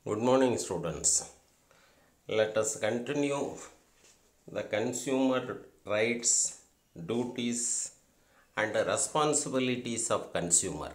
Good morning, students. Let us continue the consumer rights, duties, and responsibilities of consumer.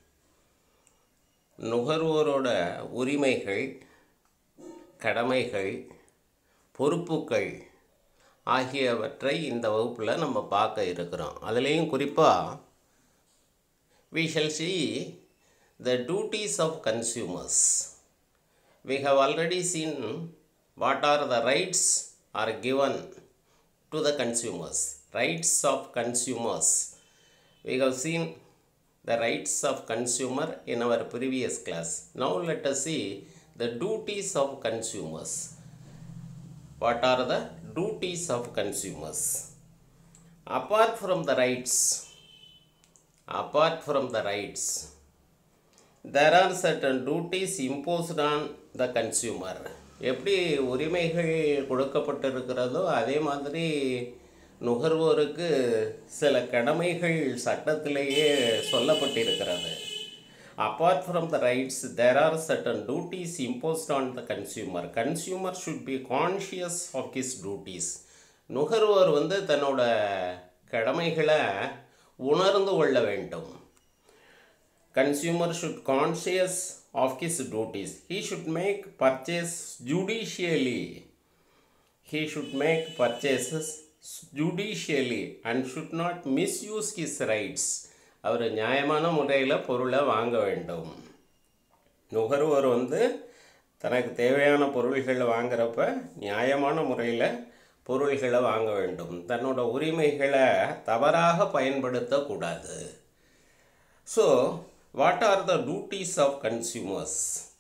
நுகர்வோரோட உரிமைகள் கடமைகள் பொறுப்புகள் ஆகியவற்றை இந்த வகுப்பில் நம்ம பார்க்க இருக்கிறோம் அதுலேயும் குறிப்பாக we shall see the duties of consumers. We have already seen what are the rights are given to the consumers. Rights of consumers. We have seen the rights of consumer in our previous class. Now let us see the duties of consumers. What are the duties of consumers? Apart from the rights, apart from the rights there are certain duties imposed on the consumer எப்படி உரிமைகள் கொடுக்கப்பட்டிருக்கிறதோ அதே மாதிரி நுகர்வோருக்கு சில கடமைகள் சட்டத்திலேயே சொல்லப்பட்டிருக்கிறது apart from the rights there are certain duties imposed on the consumer consumer should be conscious of his duties நுகர்வோர் வந்து தன்னோட கடமைகளை உணர்ந்து கொள்ள வேண்டும் consumer should conscious of his duties he should make purchase judicially he should make purchases judicially and should not misuse his rights அவர் நியாயமான முறையில் பொருளை வாங்க வேண்டும் நுகர்வோர் வந்து தனக்கு தேவையான பொருள்களை வாங்குறப்ப நியாயமான முறையில் பொருள்களை வாங்க வேண்டும் தன்னோட உரிமைகளை தவறாக பயன்படுத்தக்கூடாது so what are the duties of consumers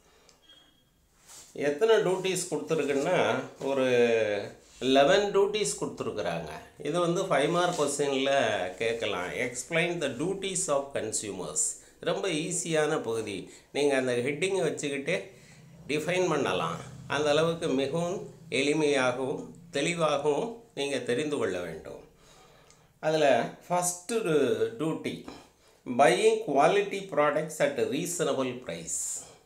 எத்தனை டியூட்டிஸ் கொடுத்துருக்குன்னா ஒரு லெவன் டியூட்டிஸ் கொடுத்துருக்குறாங்க இது வந்து ஃபைவ் மார்க் கொஸ்டினில் கேட்கலாம் explain the duties of consumers ரொம்ப ஈஸியான பகுதி நீங்கள் அந்த ஹெட்டிங்கை வச்சுக்கிட்டே டிஃபைன் பண்ணலாம் அந்த அளவுக்கு மிகவும் எளிமையாகவும் தெளிவாகவும் நீங்கள் தெரிந்து கொள்ள வேண்டும் அதில் first duty buying quality products at a reasonable price.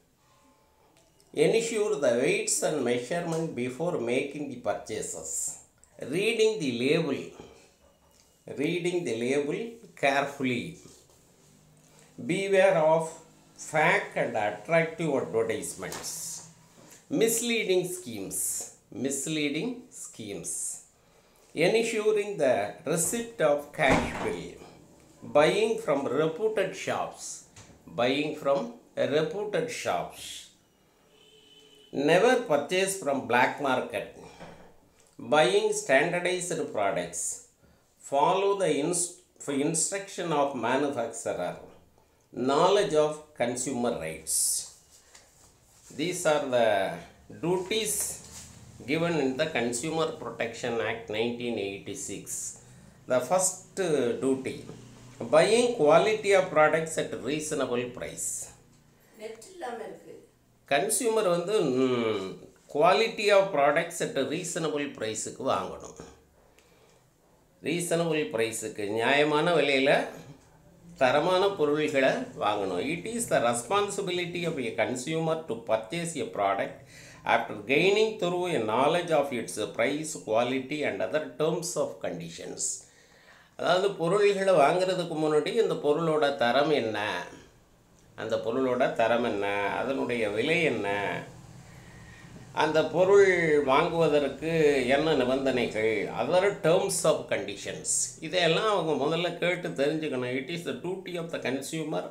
Ensure the weights and measurement before making the purchases. Reading the label. Reading the label carefully. Beware of fake and attractive advertisements. Misleading schemes. Misleading schemes. Ensuring the receipt of cash bill buying from reputed shops buying from reputed shops never purchase from black market buying standardized products follow the inst- instruction of manufacturer knowledge of consumer rights these are the duties given in the consumer protection act 1986 the first uh, duty buying quality of products at reasonable price நெட் இல்லாமல் இருக்கு consumer வந்து quality of products at reasonable ப்ரைஸுக்கு வாங்கணும் reasonable ப்ரைஸுக்கு நியாயமான விலையில் தரமான பொருள்களை வாங்கணும் it is the responsibility of a consumer to purchase a product after gaining through a knowledge of its price quality and other terms of conditions அதாவது பொருள்களை வாங்குறதுக்கு முன்னாடி இந்த பொருளோட தரம் என்ன அந்த பொருளோட தரம் என்ன அதனுடைய விலை என்ன அந்த பொருள் வாங்குவதற்கு என்ன நிபந்தனைகள் அதர் டேர்ம்ஸ் ஆஃப் கண்டிஷன்ஸ் இதையெல்லாம் அவங்க முதல்ல கேட்டு தெரிஞ்சுக்கணும் it is the duty of the consumer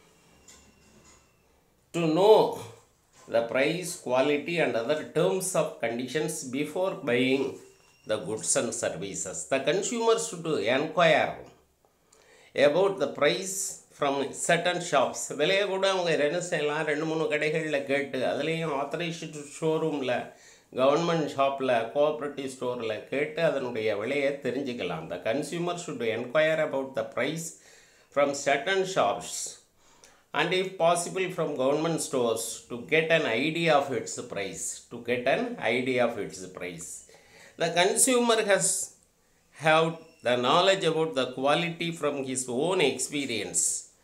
to know the price quality and other terms of conditions before buying the goods and services. The consumer should enquire about the price from certain shops. விலையை கூட அவங்க என்ன செய்யலாம் ரெண்டு மூணு கடைகளில் கேட்டு அதுலேயும் ஆத்தரைஸ்டு ஷோரூமில் கவர்மெண்ட் ஷாப்பில் கோஆப்ரேட்டிவ் ஸ்டோரில் கேட்டு அதனுடைய விலையை தெரிஞ்சுக்கலாம் the consumer should enquire about the price from certain shops and if possible from government stores to get an idea of its price to get an idea of its price the consumer has have the knowledge about the quality from his own experience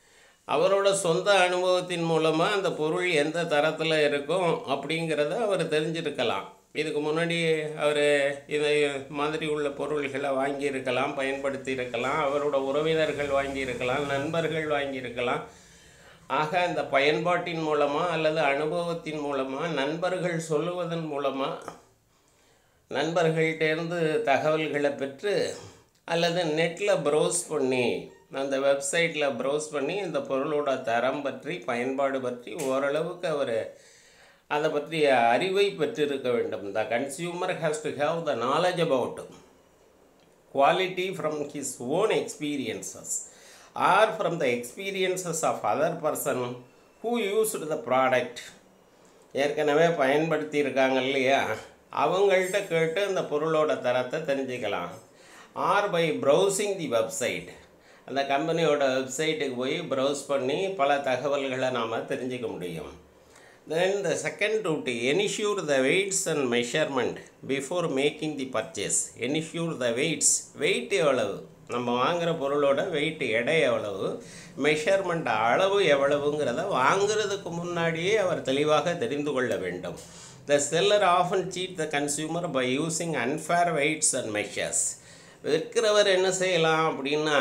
அவரோட சொந்த அனுபவத்தின் மூலமாக அந்த பொருள் எந்த தரத்தில் இருக்கும் அப்படிங்கிறத அவர் தெரிஞ்சிருக்கலாம் இதுக்கு முன்னாடி அவர் இதை மாதிரி உள்ள பொருள்களை வாங்கியிருக்கலாம் பயன்படுத்தி இருக்கலாம் அவரோட உறவினர்கள் வாங்கியிருக்கலாம் நண்பர்கள் வாங்கியிருக்கலாம் ஆக அந்த பயன்பாட்டின் மூலமாக அல்லது அனுபவத்தின் மூலமாக நண்பர்கள் சொல்லுவதன் மூலமாக நண்பர்கள்டேருந்து தகவல்களை பெற்று அல்லது நெட்டில் ப்ரௌஸ் பண்ணி அந்த வெப்சைட்டில் ப்ரௌஸ் பண்ணி இந்த பொருளோட தரம் பற்றி பயன்பாடு பற்றி ஓரளவுக்கு அவர் அதை பற்றிய அறிவை பெற்றிருக்க வேண்டும் the consumer has to have the knowledge about quality from his own experiences or from the experiences of other person who used the product ஏற்கனவே பயன்படுத்தி இருக்காங்க இல்லையா அவங்கள்ட்ட கேட்டு அந்த பொருளோட தரத்தை தெரிஞ்சுக்கலாம் or by browsing the website அந்த கம்பெனியோட வெப்சைட்டுக்கு போய் ப்ரௌஸ் பண்ணி பல தகவல்களை நாம் தெரிஞ்சுக்க முடியும் Then the second duty, ensure the weights and measurement before making the purchase. Ensure the weights. weight எவ்வளவு நம்ம வாங்குகிற பொருளோட வெயிட் எடை எவ்வளவு மெஷர்மெண்ட் அளவு எவ்வளவுங்கிறத வாங்குறதுக்கு முன்னாடியே அவர் தெளிவாக தெரிந்து கொள்ள வேண்டும் the seller often cheat the consumer by using unfair weights and measures விற்கிறவர் என்ன செய்யலாம் அப்படின்னா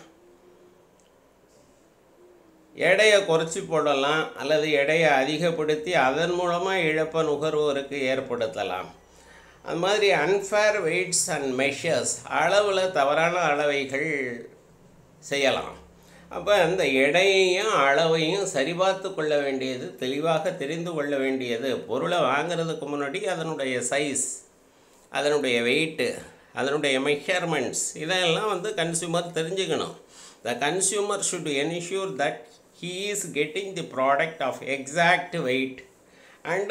எடையை குறைச்சி போடலாம் அல்லது எடையை அதிகப்படுத்தி அதன் மூலமாக இழப்பை நுகர்வோருக்கு ஏற்படுத்தலாம் அது மாதிரி அன்ஃபேர் வெயிட்ஸ் அண்ட் மெஷர்ஸ் அளவில் தவறான அளவைகள் செய்யலாம் அப்போ அந்த எடையையும் அளவையும் சரிபார்த்து கொள்ள வேண்டியது தெளிவாக தெரிந்து கொள்ள வேண்டியது பொருளை வாங்குறதுக்கு முன்னாடி அதனுடைய சைஸ் அதனுடைய வெயிட்டு அதனுடைய மெஷர்மெண்ட்ஸ் இதெல்லாம் வந்து கன்சியூமர் தெரிஞ்சுக்கணும் the consumer should ensure that he is getting the product of exact weight and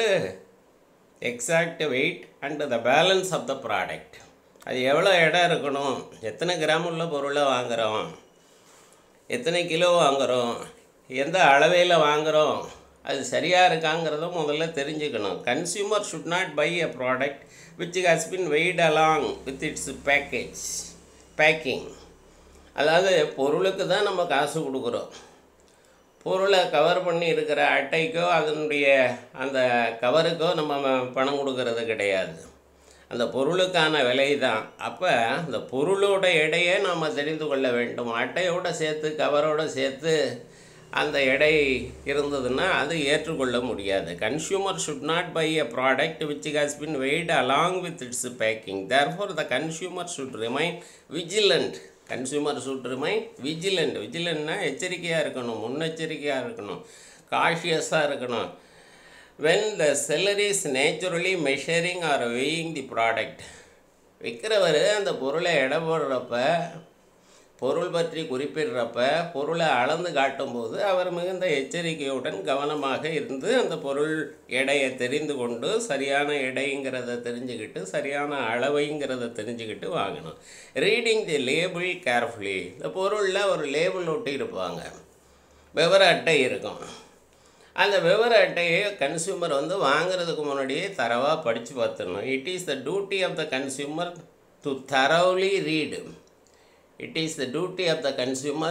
exact weight and the balance of the product அது எவ்வளோ இடம் இருக்கணும் எத்தனை கிராம் உள்ள பொருளை வாங்குகிறோம் எத்தனை கிலோ வாங்குகிறோம் எந்த அளவையில் வாங்குகிறோம் அது சரியாக இருக்காங்கிறத முதல்ல தெரிஞ்சுக்கணும் consumer should not buy a product which has been weight along with its package packing அதாவது பொருளுக்கு தான் நம்ம காசு கொடுக்குறோம் பொருளை கவர் பண்ணி இருக்கிற அட்டைக்கோ அதனுடைய அந்த கவருக்கோ நம்ம பணம் கொடுக்கறது கிடையாது அந்த பொருளுக்கான விலை தான் அப்போ அந்த பொருளோட எடையை நாம் தெரிந்து கொள்ள வேண்டும் அட்டையோடு சேர்த்து கவரோடு சேர்த்து அந்த எடை இருந்ததுன்னா அது ஏற்றுக்கொள்ள முடியாது consumer should not buy a product which has been weight along with its packing therefore the consumer should remain vigilant consumer should remain vigilant விஜிலண்ட்னா எச்சரிக்கையாக இருக்கணும் முன்னெச்சரிக்கையாக இருக்கணும் காஷியஸாக இருக்கணும் when the seller is naturally measuring or weighing the product விற்கிறவர் அந்த பொருளை எடை போடுறப்ப பொருள் பற்றி குறிப்பிடுறப்ப பொருளை அளந்து காட்டும்போது அவர் மிகுந்த எச்சரிக்கையுடன் கவனமாக இருந்து அந்த பொருள் எடையை தெரிந்து கொண்டு சரியான எடைங்கிறத தெரிஞ்சுக்கிட்டு சரியான அளவைங்கிறத தெரிஞ்சுக்கிட்டு வாங்கணும் ரீடிங் தி லேபிள் கேர்ஃபுல்லி இந்த பொருளில் ஒரு லேபிள் ஒட்டி இருப்பாங்க விவர அட்டை இருக்கும் அந்த விவர அட்டையை கன்சியூமர் வந்து வாங்குறதுக்கு முன்னாடியே தரவாக படித்து பார்த்துடணும் it is the duty of the consumer to thoroughly read it is the duty of the consumer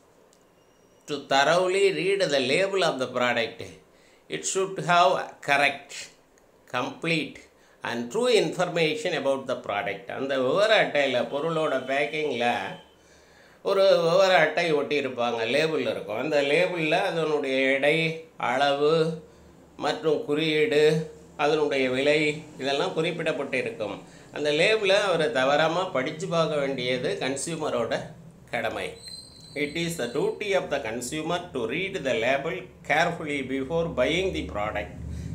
to thoroughly read the label of the product. It should have correct, complete and true information about the product. அந்த விவர அட்டையில் பொருளோட பேக்கிங்கில் ஒரு விவர அட்டை ஒட்டியிருப்பாங்க label இருக்கும் அந்த லேபிளில் அதனுடைய எடை அளவு மற்றும் குறியீடு அதனுடைய விலை இதெல்லாம் குறிப்பிடப்பட்டு இருக்கும் அந்த லேபிளை அவர் தவறாமல் படித்து பார்க்க வேண்டியது கன்சியூமரோட கடமை it is the duty of the consumer to read the label carefully before buying the product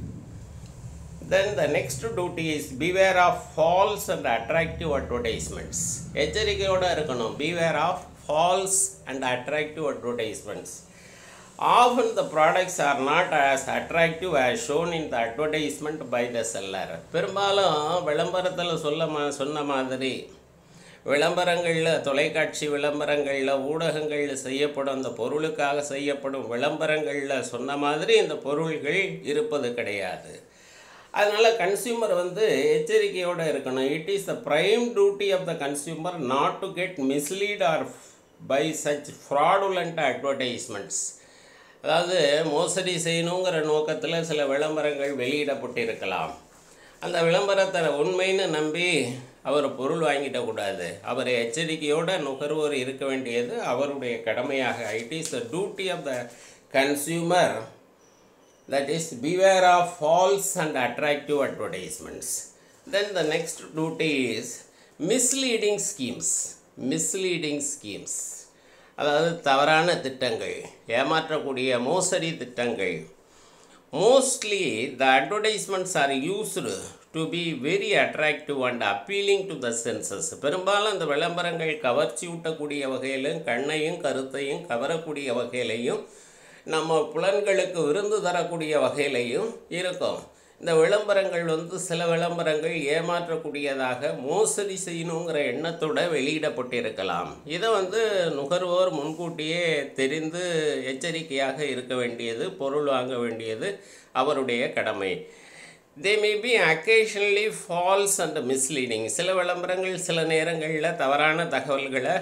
then the next duty is beware of false and attractive advertisements எச்சரிக்கையோடு இருக்கணும் beware of false and attractive advertisements Often the products are not as attractive as shown in the advertisement by the seller. பெரும்பாலும் விளம்பரத்தில் சொல்ல மா சொன்ன மாதிரி விளம்பரங்களில் தொலைக்காட்சி விளம்பரங்களில் ஊடகங்களில் செய்யப்படும் அந்த பொருளுக்காக செய்யப்படும் விளம்பரங்களில் சொன்ன மாதிரி இந்த பொருள்கள் இருப்பது கிடையாது அதனால் கன்சியூமர் வந்து எச்சரிக்கையோடு இருக்கணும் it is the prime duty of the consumer not to get mislead or by such fraudulent advertisements அதாவது மோசடி செய்யணுங்கிற நோக்கத்தில் சில விளம்பரங்கள் வெளியிடப்பட்டிருக்கலாம் அந்த விளம்பரத்தை உண்மைன்னு நம்பி அவர் பொருள் வாங்கிடக்கூடாது அவர் எச்சரிக்கையோட நுகர்வோர் இருக்க வேண்டியது அவருடைய கடமையாக it is the duty of the consumer that is beware of false and attractive advertisements then the next duty is misleading schemes misleading schemes அதாவது தவறான திட்டங்கள் ஏமாற்றக்கூடிய மோசடி திட்டங்கள் mostly the advertisements are used to be very attractive and appealing to the senses பெரும்பாலும் அந்த விளம்பரங்கள் கவர்ச்சி ஊட்டக்கூடிய வகையிலும் கண்ணையும் கருத்தையும் கவரக்கூடிய வகையிலையும் நம்ம புலன்களுக்கு விருந்து தரக்கூடிய வகையிலையும் இருக்கும் இந்த விளம்பரங்கள் வந்து சில விளம்பரங்கள் ஏமாற்றக்கூடியதாக மோசடி செய்யணுங்கிற எண்ணத்தோட வெளியிடப்பட்டிருக்கலாம் இதை வந்து நுகர்வோர் முன்கூட்டியே தெரிந்து எச்சரிக்கையாக இருக்க வேண்டியது பொருள் வாங்க வேண்டியது அவருடைய கடமை they may be occasionally false and misleading சில விளம்பரங்கள் சில நேரங்களில் தவறான தகவல்களை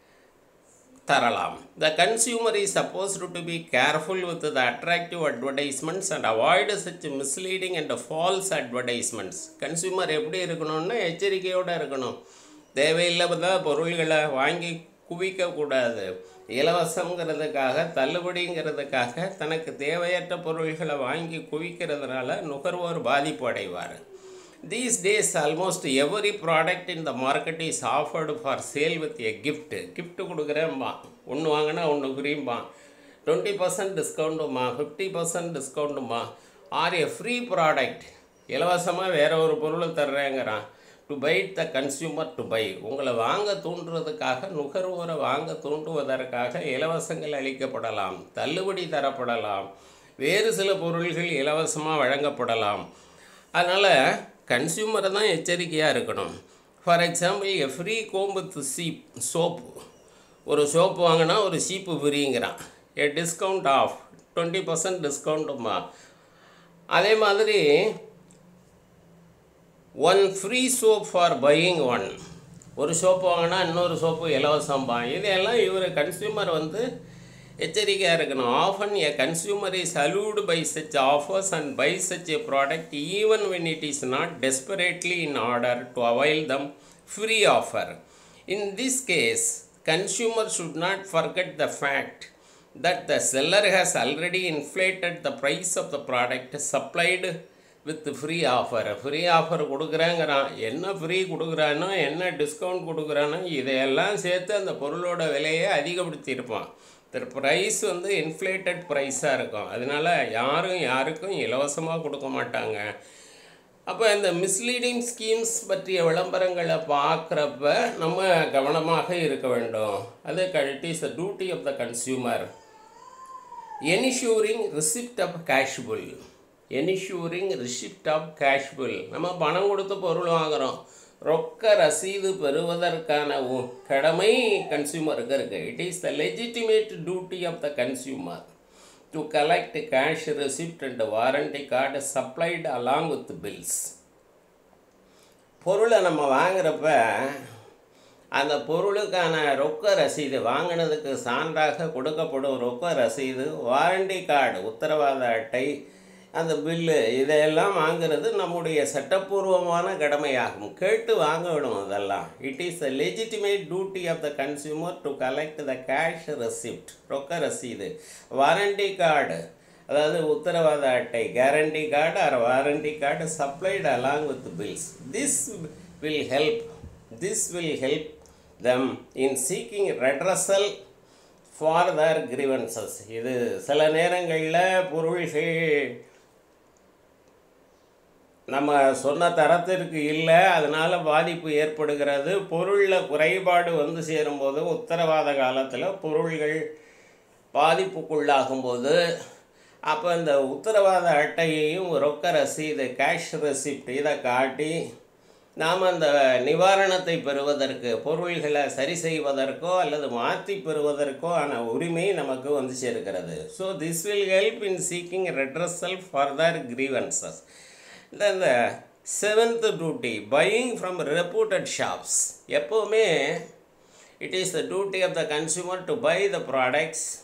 தரலாம் the consumer is supposed to be careful with the attractive advertisements and avoid such misleading and false advertisements consumer எப்படி இருக்கணும்னா எச்சரிக்கையோடு இருக்கணும் தேவையில்லாத பொருள்களை வாங்கி குவிக்கக்கூடாது இலவசங்கிறதுக்காக தள்ளுபடிங்கிறதுக்காக தனக்கு தேவையற்ற பொருள்களை வாங்கி குவிக்கிறதுனால நுகர்வோர் பாதிப்பு அடைவார் These days, almost every product in the market is offered for sale with a gift. gift கொடுக்குறேன்பா ஒன்று வாங்கினா ஒன்று ஃப்ரீம்பா டுவெண்ட்டி பர்சன்ட் டிஸ்கவுண்ட்டுமா ஃபிஃப்டி பர்சன்ட் டிஸ்கவுண்ட்டுமா ஆர் ஏ ஃப்ரீ ப்ராடக்ட் இலவசமாக வேற ஒரு பொருளை தர்றேங்கிறான் to bite the consumer to buy உங்களை வாங்க தூண்டுறதுக்காக நுகர்வோரை வாங்க தூண்டுவதற்காக இலவசங்கள் அளிக்கப்படலாம் தள்ளுபடி தரப்படலாம் வேறு சில பொருள்கள் இலவசமாக வழங்கப்படலாம் அதனால் கன்சியூமரை தான் எச்சரிக்கையாக இருக்கணும் for example a free comb with சீப் சோப்பு ஒரு சோப்பு வாங்கினா ஒரு சீப்பு ஃப்ரீங்கிறான் a discount of twenty percent டிஸ்கவுண்ட்டுமா அதே மாதிரி one free soap for buying one ஒரு சோப்பு வாங்கினா இன்னொரு சோப்பு இலவசம்பா இதெல்லாம் இவர் கன்சியூமர் வந்து எச்சரிக்கையாக இருக்கணும் often a consumer is allured by such offers and buy such a product even when it is not desperately in order to avail them free offer in this case consumer should not forget the fact that the seller has already inflated the price of the product supplied with free offer free offer கொடுக்குறேங்கிறான் என்ன free கொடுக்குறானோ என்ன discount கொடுக்குறானோ இதையெல்லாம் சேர்த்து அந்த பொருளோட விலையை அதிகப்படுத்தியிருப்பான் இந்த price வந்து இன்ஃப்ளேட்டட் ப்ரைஸாக இருக்கும் அதனால் யாரும் யாருக்கும் இலவசமாக கொடுக்க மாட்டாங்க அப்போ இந்த மிஸ்லீடிங் ஸ்கீம்ஸ் பற்றிய விளம்பரங்களை பார்க்குறப்ப நம்ம கவனமாக இருக்க வேண்டும் அது it is the duty of the consumer ensuring receipt of cash bill ensuring receipt of cash bill நம்ம பணம் கொடுத்து பொருள் வாங்குகிறோம் ரொக்க ரசீது பெறுவதற்கான உ- கடமை கன்சியூமருக்கு இருக்குது it is the legitimate duty of the consumer to collect cash receipt and warranty card supplied along with bills பொருளை நம்ம வாங்குறப்ப அந்த பொருளுக்கான ரொக்க ரசீது வாங்கினதுக்கு சான்றாக கொடுக்கப்படும் ரொக்க ரசீது வாரண்டி கார்டு உத்தரவாத அட்டை அந்த பில்லு இதையெல்லாம் வாங்குறது நம்முடைய சட்டப்பூர்வமான கடமையாகும் கேட்டு வாங்க வேணும் அதெல்லாம் it is a legitimate duty of the consumer to collect the cash receipt ரொக்க ரசீது வாரண்டி கார்டு அதாவது உத்தரவாத அட்டை guarantee card or warranty card supplied along with bills this will help this will help them in seeking redressal for their grievances இது சில நேரங்களில் பொருள்கள் நம்ம சொன்ன தரத்திற்கு இல்லை அதனால் பாதிப்பு ஏற்படுகிறது பொருளில் குறைபாடு வந்து சேரும்போது உத்தரவாத காலத்தில் பொருள்கள் பாதிப்புக்குள்ளாகும்போது அப்போ இந்த உத்தரவாத அட்டையையும் ரொக்க ரசீது கேஷ் ரெசிப்ட் இதை காட்டி நாம் அந்த நிவாரணத்தை பெறுவதற்கு பொருள்களை சரி செய்வதற்கோ அல்லது மாற்றி பெறுவதற்கோ ஆன உரிமை நமக்கு வந்து சேர்க்கிறது so this will help in seeking redressal further grievances இந்த இந்த seventh duty buying from reputed shops எப்போவுமே it is the duty of the consumer to buy the products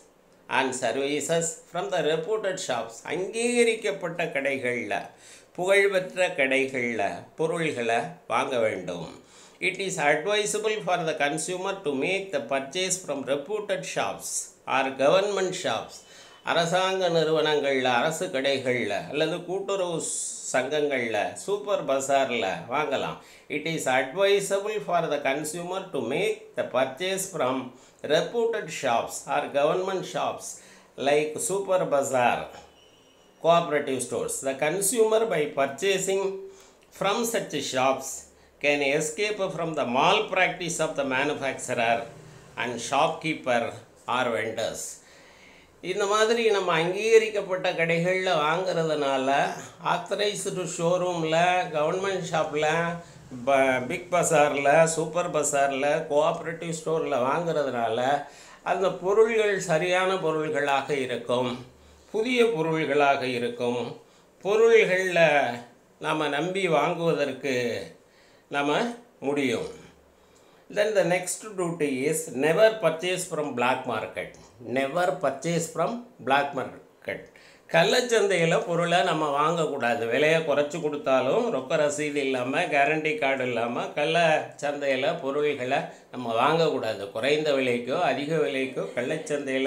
and services from the reputed shops அங்கீகரிக்கப்பட்ட கடைகளில் புகழ்பெற்ற கடைகளில் பொருள்களை வாங்க வேண்டும் it is advisable for the consumer to make the purchase from reputed shops or government shops அரசாங்க நிறுவனங்களில் அரசு கடைகளில் அல்லது கூட்டுறவு சங்கங்களில் சூப்பர் பஸாரில் வாங்கலாம் it is advisable for the consumer to make the purchase from reputed shops or government shops like super bazaar cooperative stores. The consumer by purchasing from such shops can escape from the malpractice of the manufacturer and shopkeeper or vendors. இந்த மாதிரி நம்ம அங்கீகரிக்கப்பட்ட கடைகளில் வாங்குறதுனால authorised ஷோரூமில் government ஷாப்பில் ப big பஸாரில் சூப்பர் பஸாரில் கோஆப்ரேட்டிவ் ஸ்டோரில் வாங்குறதுனால அந்த பொருள்கள் சரியான பொருள்களாக இருக்கும் புதிய பொருள்களாக இருக்கும் பொருள்களில் நாம் நம்பி வாங்குவதற்கு நம்ம முடியும் then the next duty is never purchase from black market never purchase from black market கள்ளச்சந்தையில் பொருளை நம்ம வாங்கக்கூடாது விலையை குறைச்சி கொடுத்தாலும் ரொக்க ரசீது இல்லாமல் கேரண்டி கார்டு இல்லாமல் கள்ளச்சந்தையில் பொருள்களை நம்ம வாங்கக்கூடாது குறைந்த விலைக்கோ அதிக விலைக்கோ கள்ளச்சந்தையில்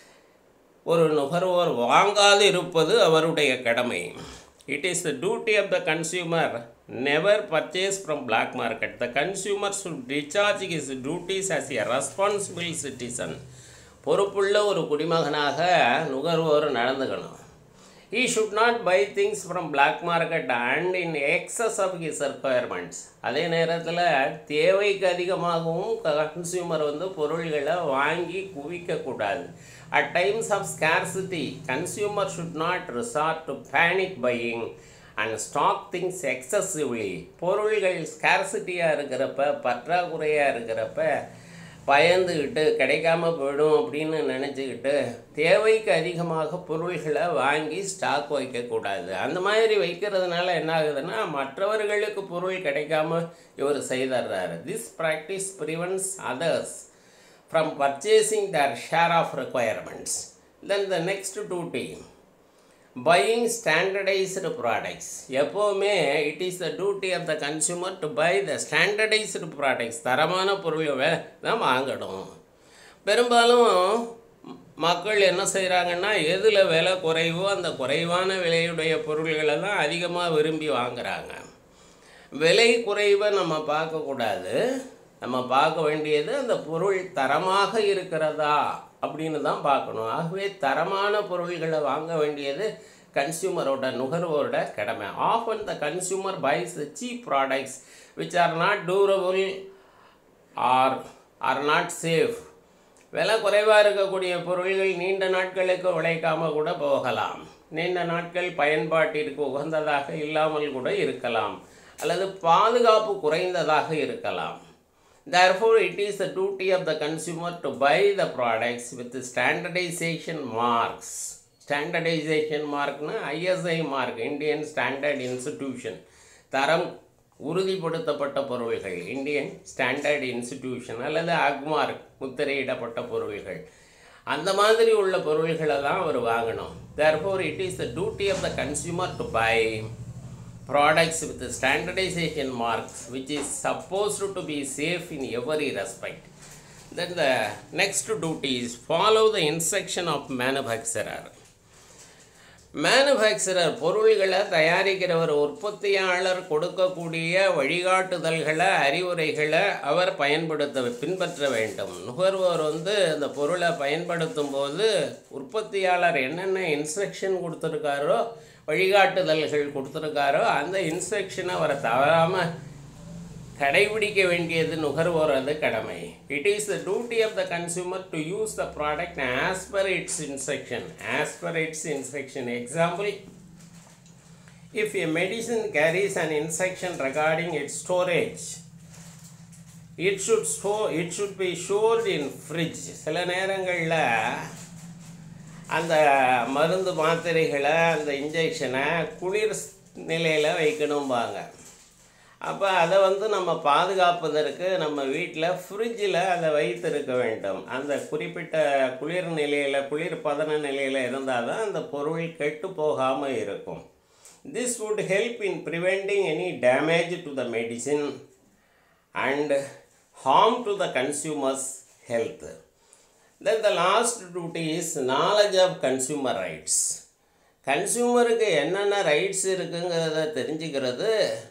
ஒரு நுகர்வோர் வாங்காது இருப்பது அவருடைய கடமை it is the duty of the consumer never purchase from black market the consumer should discharge his duties as a responsible citizen பொறுப்புள்ள ஒரு குடிமகனாக நுகர்வோர் நடந்துக்கணும் he should not buy things from black market and in excess of his requirements அதே நேரத்தில் தேவைக்கு அதிகமாகவும் கன்சியூமர் வந்து பொருள்களை வாங்கி குவிக்கக்கூடாது at times of scarcity consumer should not resort to panic buying and stock things excessively பொருள்கள் ஸ்கேர்சிட்டியாக இருக்கிறப்ப பற்றாக்குறையாக இருக்கிறப்ப பயந்துக்கிட்டு கிடைக்காம போயிடும் அப்படின்னு நினச்சிக்கிட்டு தேவைக்கு அதிகமாக பொருள்களை வாங்கி ஸ்டாக் வைக்கக்கூடாது அந்த மாதிரி வைக்கிறதுனால என்ன ஆகுதுன்னா மற்றவர்களுக்கு பொருள் கிடைக்காம இவர் செய்தர்றாரு this practice prevents others from purchasing their share of requirements then the next duty buying standardized products எப்போவுமே it is the duty of the consumer to buy the standardized products தரமான பொருள்களை தான் வாங்கணும் பெரும்பாலும் மக்கள் என்ன செய்கிறாங்கன்னா எதில் விலை குறைவோ அந்த குறைவான விலையுடைய பொருள்களை தான் அதிகமாக விரும்பி வாங்குறாங்க விலை குறைவை நம்ம பார்க்கக்கூடாது நம்ம பார்க்க வேண்டியது அந்த பொருள் தரமாக இருக்கிறதா அப்படின்னு தான் பார்க்கணும் ஆகவே தரமான பொருள்களை வாங்க வேண்டியது கன்சியூமரோட நுகர்வோரோட கடமை often the consumer buys cheap products which are not durable or or not safe விலை குறைவாக இருக்கக்கூடிய பொருள்கள் நீண்ட நாட்களுக்கு உழைக்காமல் கூட போகலாம் நீண்ட நாட்கள் பயன்பாட்டிற்கு உகந்ததாக இல்லாமல் கூட இருக்கலாம் அல்லது பாதுகாப்பு குறைந்ததாக இருக்கலாம் therefore it is the duty of the consumer to buy the products with the standardization marks standardization markனா ISI mark Indian standard institution தரம் உறுதிப்படுத்தப்பட்ட பொருள்கள் இந்தியன் ஸ்டாண்டர்ட் இன்ஸ்டிடியூஷன் அல்லது அக்மார்க் முத்திரையிடப்பட்ட பொருள்கள் அந்த மாதிரி உள்ள பொருள்களை தான் அவர் வாங்கணும் therefore it is the duty of the consumer to buy products with the standardization marks which is supposed to be safe in every respect. Then the next duty is follow the instruction of manufacturer. Manufacturer பொருள்களை தயாரிக்கிறவர் உற்பத்தியாளர் கொடுக்கக்கூடிய வழிகாட்டுதல்களை அறிவுரைகளை அவர் பயன்படுத்த பின்பற்ற வேண்டும் நுகர்வோர் வந்து அந்த பொருளை பயன்படுத்தும் போது உற்பத்தியாளர் என்னென்ன இன்ஸ்ட்ரக்ஷன் கொடுத்துருக்காரோ வழிகாட்டுதல்கள் கொடுத்துருக்காரோ அந்த இன்ஸ்ட்ரக்ஷனை அவரை தவறாமல் கடைபிடிக்க வேண்டியது நுகர்வோரது கடமை it is the duty of the consumer to use the product as per its instruction as per its instruction example if a medicine carries an instruction regarding its storage it should store it should be stored in fridge சில நேரங்களில் அந்த மருந்து மாத்திரைகளை அந்த இன்ஜெக்ஷனை குளிர் நிலையில் வைக்கணும்பாங்க அப்போ அதை வந்து நம்ம பாதுகாப்பதற்கு நம்ம வீட்டில் ஃப்ரிட்ஜில் அதை வைத்திருக்க வேண்டும் அந்த குறிப்பிட்ட குளிர் நிலையில் குளிர் பதன நிலையில் இருந்தால் தான் அந்த பொருள் கெட்டு போகாமல் இருக்கும் this would help in preventing any damage to the medicine and harm to the consumer's health. Then the last duty is knowledge of consumer rights. கன்சியூமருக்கு என்னென்ன ரைட்ஸ் இருக்குங்கிறத தெரிஞ்சுக்கிறது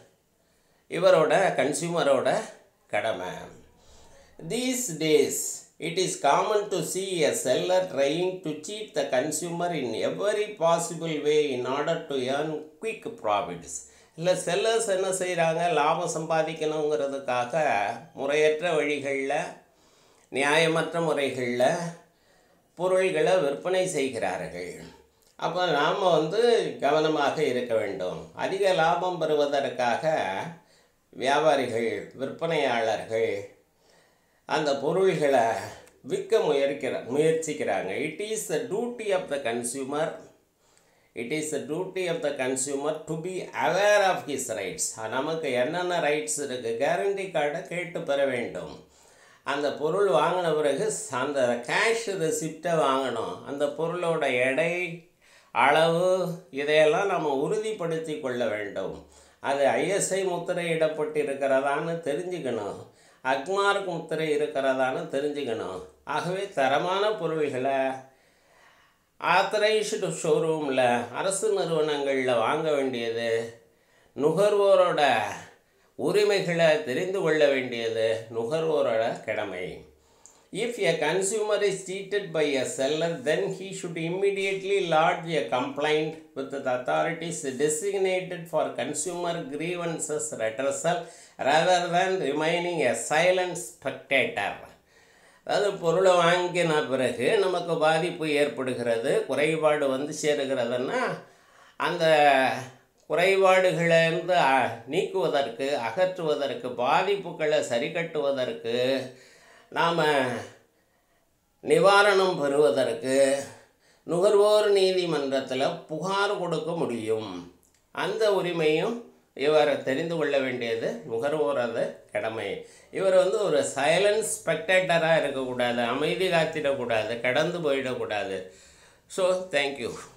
இவரோட கன்சியூமரோட கடமை these days it is common to see a seller trying to cheat the consumer in every possible way in order to earn quick profits இல்லை sellers என்ன செய்கிறாங்க லாபம் சம்பாதிக்கணுங்கிறதுக்காக முறையற்ற வழிகளில் நியாயமற்ற முறைகளில் பொருள்களை விற்பனை செய்கிறார்கள் அப்போ நாம் வந்து கவனமாக இருக்க வேண்டும் அதிக லாபம் பெறுவதற்காக வியாபாரிகள் விற்பனையாளர்கள் அந்த பொருள்களை விற்க முயற்கிற முயற்சிக்கிறாங்க it is the duty of the consumer it is the duty of the consumer to be aware of his rights நமக்கு என்னென்ன ரைட்ஸ் இருக்குது கேரண்டி கார்டை கேட்டு பெற வேண்டும் அந்த பொருள் வாங்கின பிறகு அந்த கேஷ் ரெசிப்டை வாங்கணும் அந்த பொருளோட எடை அளவு இதையெல்லாம் நம்ம உறுதிப்படுத்தி கொள்ள வேண்டும் அது ஐஎஸ்ஐ முத்திரை இடப்பட்டிருக்கிறதான்னு தெரிஞ்சுக்கணும் அக்மார்க் முத்திரை இருக்கிறதான்னு தெரிஞ்சுக்கணும் ஆகவே தரமான பொருள்களை ஆத்தரைஸ்டு ஷோரூமில் அரசு நிறுவனங்களில் வாங்க வேண்டியது நுகர்வோரோட உரிமைகளை தெரிந்து கொள்ள வேண்டியது நுகர்வோரோட கடமை if a consumer is cheated by a seller then he should immediately lodge a complaint with the authorities designated for consumer grievances redressal rather than remaining a silent spectator அதாவது பொருளை வாங்கின பிறகு நமக்கு பாதிப்பு ஏற்படுகிறது குறைபாடு வந்து சேருகிறதுன்னா அந்த குறைபாடுகளிலிருந்து அ- நீக்குவதற்கு அகற்றுவதற்கு பாதிப்புகளை சரி கட்டுவதற்கு நாம் நிவாரணம் பெறுவதற்கு நுகர்வோர் நீதிமன்றத்தில் புகார் கொடுக்க முடியும் அந்த உரிமையும் இவர் தெரிந்து கொள்ள வேண்டியது நுகர்வோரது கடமை இவர் வந்து ஒரு சைலன்ஸ் ஸ்பெக்டேட்டராக இருக்கக்கூடாது அமைதி காத்திடக்கூடாது கடந்து போயிடக்கூடாது ஸோ தேங்க்யூ